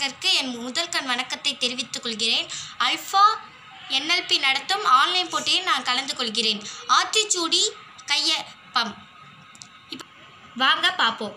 ஆலோசகருக்கு என் முதல்கண் வணக்கத்தை தெரிவித்துக் கொள்கிறேன் அல்ஃபா என்எல்பி நடத்தும் ஆன்லைன் போட்டியில் நான் கலந்து கொள்கிறேன் ஆத்திச்சூடி கையப்பம் இப்ப வாங்க பார்ப்போம்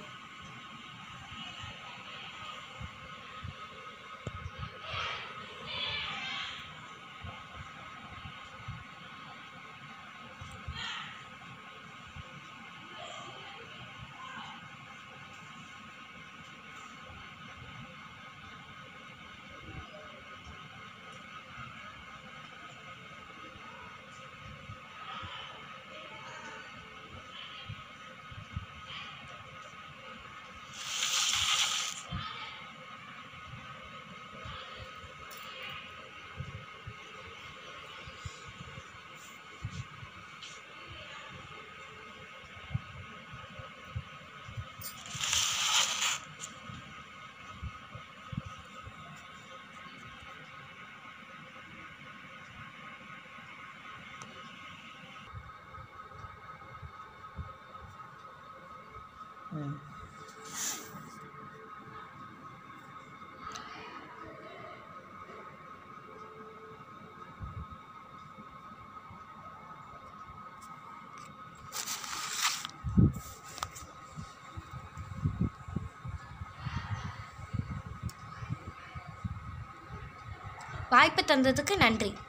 வாய்ப்பு தந்ததுக்கு நன்றி